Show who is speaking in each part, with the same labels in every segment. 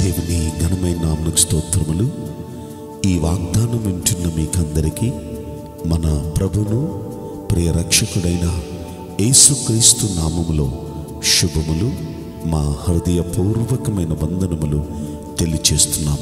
Speaker 1: దేవుని ఘనమైన నామకు స్తోత్రములు ఈ వాగ్దానం వింటున్న మీకందరికీ మన ప్రభును ప్రియ రక్షకుడైన యేసుక్రీస్తు నామములో శుభములు మా హృదయపూర్వకమైన వందనములు తెలియచేస్తున్నాం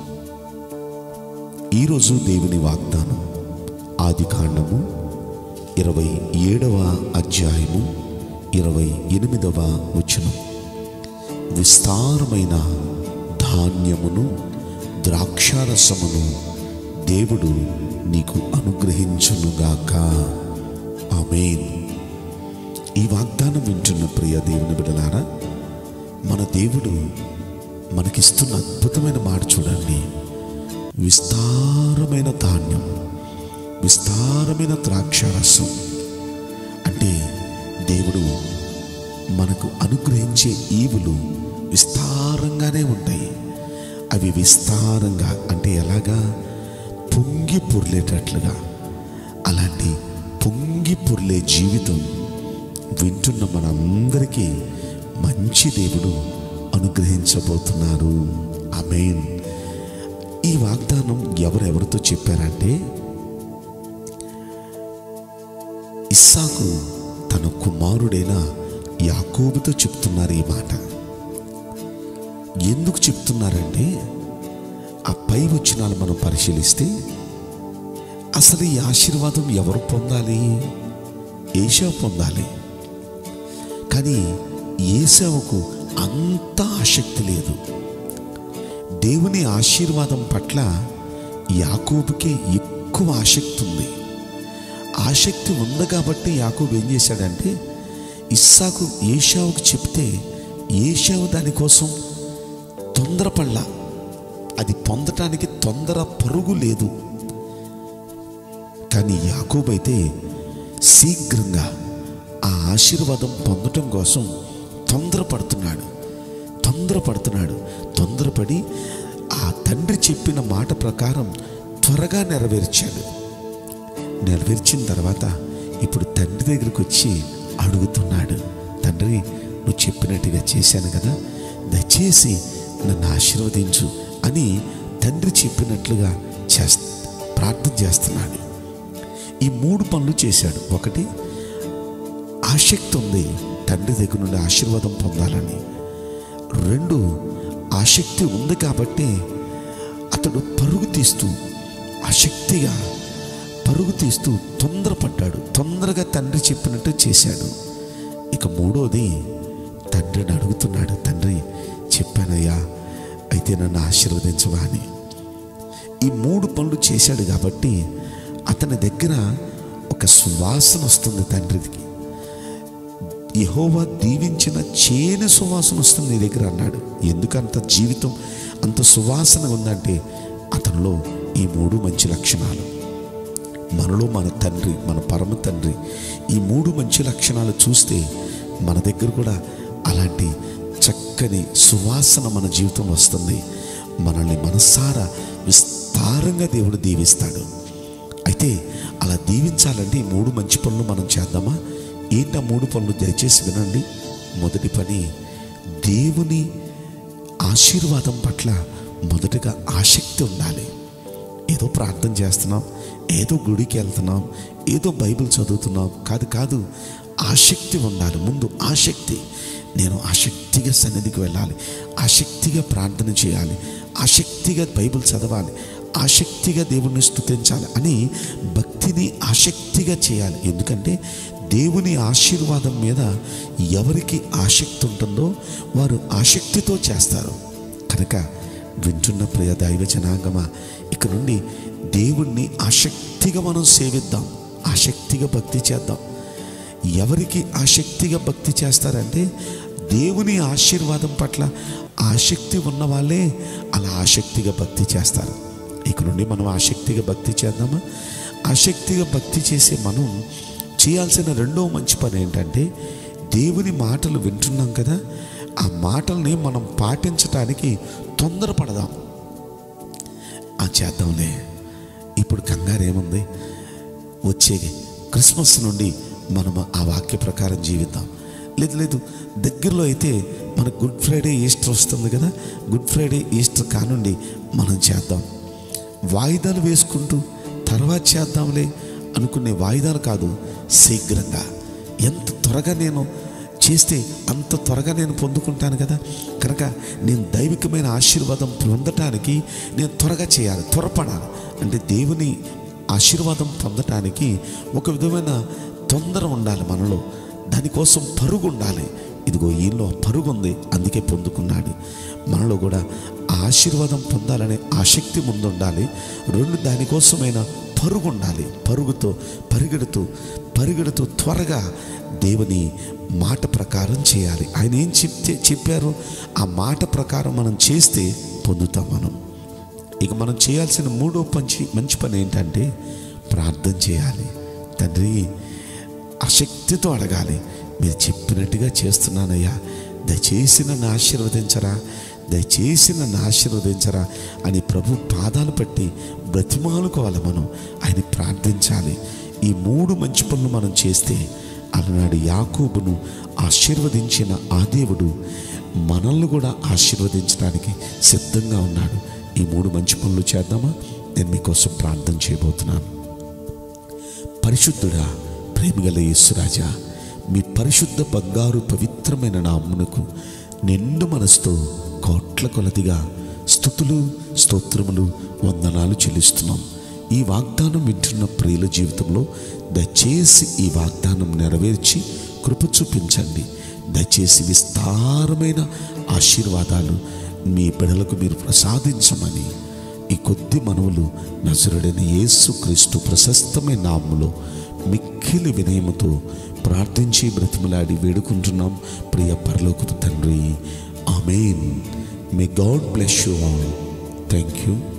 Speaker 1: ఈరోజు దేవుని వాగ్దానం ఆది కాండము ఇరవై ఏడవ అధ్యాయము ఇరవై ఎనిమిదవ వచనం విస్తారమైన ధాన్యమును ద్రాక్షారసమును దేవుడు నీకు అనుగ్రహించునుగాక ఆమేన్ ఈ వాగ్దానం వింటున్న ప్రియ దేవుని బిడలారా మన దేవుడు మనకిస్తున్న అద్భుతమైన మాట చూడండి విస్తారమైన ధాన్యం విస్తారమైన ద్రాక్షారసం అంటే దేవుడు మనకు అనుగ్రహించే ఈవులు విస్తారంగానే ఉంటాయి అవి విస్తారంగా అంటే ఎలాగా పొంగి పొర్లేటట్లుగా అలాంటి పొంగి పొర్లే జీవితం వింటున్న మనందరికీ మంచి దేవుడు అనుగ్రహించబోతున్నారు ఆమేన్ ఈ వాగ్దానం ఎవరెవరితో చెప్పారంటే ఇస్సాకు తన కుమారుడైన యాకోబుతో చెప్తున్నారు ఈ మాట ఎందుకు చెప్తున్నారంటే ఆ పై వచనాలు మనం పరిశీలిస్తే అసలు ఈ ఆశీర్వాదం ఎవరు పొందాలి ఏషావు పొందాలి కానీ ఏసావుకు అంత ఆసక్తి లేదు దేవుని ఆశీర్వాదం పట్ల యాకోబుకే ఎక్కువ ఆసక్తి ఉంది ఆసక్తి ఉంది కాబట్టి యాకోబు ఏం చేశాడంటే ఇస్సాకు ఏషావుకు చెప్తే ఏషావు దానికోసం తొందరపడలా అది పొందటానికి తొందర పరుగు లేదు కానీ యాకోబు అయితే శీఘ్రంగా ఆ ఆశీర్వాదం పొందటం కోసం తొందరపడుతున్నాడు తొందరపడుతున్నాడు తొందరపడి ఆ తండ్రి చెప్పిన మాట ప్రకారం త్వరగా నెరవేర్చాడు నెరవేర్చిన తర్వాత ఇప్పుడు తండ్రి దగ్గరికి వచ్చి అడుగుతున్నాడు తండ్రి నువ్వు చెప్పినట్టుగా చేశాను కదా దయచేసి నన్ను ఆశీర్వదించు అని తండ్రి చెప్పినట్లుగా చేస్త ప్రార్థన చేస్తున్నాడు ఈ మూడు పనులు చేశాడు ఒకటి ఆసక్తి ఉంది తండ్రి దగ్గర నుండి ఆశీర్వాదం పొందాలని రెండు ఆసక్తి ఉంది కాబట్టి అతడు పరుగు తీస్తూ ఆసక్తిగా పరుగు తీస్తూ తొందరపడ్డాడు తొందరగా తండ్రి చెప్పినట్టు చేశాడు ఇక మూడోది తండ్రిని అడుగుతున్నాడు తండ్రి చెప్పానయ్యా అయితే నన్ను ఆశీర్వదించవా అని ఈ మూడు పనులు చేశాడు కాబట్టి అతని దగ్గర ఒక సువాసన వస్తుంది తండ్రికి యహోవా దీవించిన చేను సువాసన వస్తుంది నీ దగ్గర అన్నాడు ఎందుకంత జీవితం అంత సువాసన ఉందంటే అతనిలో ఈ మూడు మంచి లక్షణాలు మనలో మన తండ్రి మన పరమ తండ్రి ఈ మూడు మంచి లక్షణాలు చూస్తే మన దగ్గర కూడా అలాంటి చక్కని సువాసన మన జీవితం వస్తుంది మనల్ని మనసారా విస్తారంగా దేవుడు దీవిస్తాడు అయితే అలా దీవించాలంటే ఈ మూడు మంచి పనులు మనం చేద్దామా ఏంటి ఆ మూడు పనులు దయచేసి వినండి మొదటి పని దేవుని ఆశీర్వాదం పట్ల మొదటగా ఆసక్తి ఉండాలి ఏదో ప్రార్థన చేస్తున్నాం ఏదో గుడికి వెళ్తున్నాం ఏదో బైబిల్ చదువుతున్నాం కాదు కాదు ఆసక్తి ఉండాలి ముందు ఆసక్తి నేను ఆసక్తిగా సన్నిధికి వెళ్ళాలి ఆసక్తిగా ప్రార్థన చేయాలి ఆసక్తిగా బైబిల్ చదవాలి ఆసక్తిగా దేవుణ్ణి స్తుతించాలి అని భక్తిని ఆసక్తిగా చేయాలి ఎందుకంటే దేవుని ఆశీర్వాదం మీద ఎవరికి ఆసక్తి ఉంటుందో వారు ఆసక్తితో చేస్తారు కనుక వింటున్న ప్రియ దైవ జనాంగమా ఇక నుండి దేవుణ్ణి ఆసక్తిగా మనం సేవిద్దాం ఆసక్తిగా భక్తి చేద్దాం ఎవరికి ఆసక్తిగా భక్తి చేస్తారంటే దేవుని ఆశీర్వాదం పట్ల ఆసక్తి ఉన్న వాళ్ళే అలా ఆసక్తిగా భక్తి చేస్తారు ఇక నుండి మనం ఆసక్తిగా భక్తి చేద్దామా ఆసక్తిగా భక్తి చేసే మనం చేయాల్సిన రెండో మంచి పని ఏంటంటే దేవుని మాటలు వింటున్నాం కదా ఆ మాటల్ని మనం పాటించటానికి తొందరపడదాం ఆ చేద్దాంలే ఇప్పుడు కంగారు ఏముంది వచ్చే క్రిస్మస్ నుండి మనం ఆ వాక్య ప్రకారం జీవిద్దాం లేదు లేదు దగ్గరలో అయితే మన గుడ్ ఫ్రైడే ఈస్టర్ వస్తుంది కదా గుడ్ ఫ్రైడే ఈస్టర్ కానుండి మనం చేద్దాం వాయిదాలు వేసుకుంటూ తర్వాత చేద్దాంలే అనుకునే వాయిదాలు కాదు శీఘ్రంగా ఎంత త్వరగా నేను చేస్తే అంత త్వరగా నేను పొందుకుంటాను కదా కనుక నేను దైవికమైన ఆశీర్వాదం పొందటానికి నేను త్వరగా చేయాలి త్వరపడాలి అంటే దేవుని ఆశీర్వాదం పొందటానికి ఒక విధమైన తొందర ఉండాలి మనలో దానికోసం పరుగు ఉండాలి ఇదిగో ఈయనలో పరుగు ఉంది అందుకే పొందుకున్నాడు మనలో కూడా ఆ ఆశీర్వాదం పొందాలనే ఆసక్తి ముందు ఉండాలి రెండు దానికోసమైన పరుగు ఉండాలి పరుగుతో పరిగెడుతూ పరిగెడుతూ త్వరగా దేవుని మాట ప్రకారం చేయాలి ఆయన ఏం చెప్తే చెప్పారో ఆ మాట ప్రకారం మనం చేస్తే పొందుతాం మనం ఇక మనం చేయాల్సిన మూడో పంచి మంచి పని ఏంటంటే ప్రార్థన చేయాలి తండ్రి ఆసక్తితో అడగాలి మీరు చెప్పినట్టుగా చేస్తున్నానయ్యా దయచేసి నన్ను ఆశీర్వదించరా దయచేసి నన్ను ఆశీర్వదించరా అని ప్రభు పాదాలు పట్టి బ్రతిమాలుకోవాలి మనం ఆయన ప్రార్థించాలి ఈ మూడు మంచి పనులు మనం చేస్తే అలనాడు యాకూబును ఆశీర్వదించిన ఆ దేవుడు మనల్ని కూడా ఆశీర్వదించడానికి సిద్ధంగా ఉన్నాడు ఈ మూడు మంచి పనులు చేద్దామా నేను మీకోసం ప్రార్థన చేయబోతున్నాను పరిశుద్ధుడా ప్రేమగల యేసురాజా మీ పరిశుద్ధ బంగారు పవిత్రమైన నామ్మునకు నిండు మనసుతో కోట్ల కొలదిగా స్థుతులు స్తోత్రములు వందనాలు చెల్లిస్తున్నాం ఈ వాగ్దానం వింటున్న ప్రియుల జీవితంలో దయచేసి ఈ వాగ్దానం నెరవేర్చి కృప చూపించండి దయచేసి విస్తారమైన ఆశీర్వాదాలు మీ బిడలకు మీరు ప్రసాదించమని ఈ కొద్ది మనవులు నజరుడైన యేసు క్రీస్తు ప్రశస్తమైన నామములో మిక్కిలి వినయముతో ప్రార్థించి బ్రతిమలాడి వేడుకుంటున్నాం ప్రియ పరలోకపు తండ్రి amen may God bless you all thank you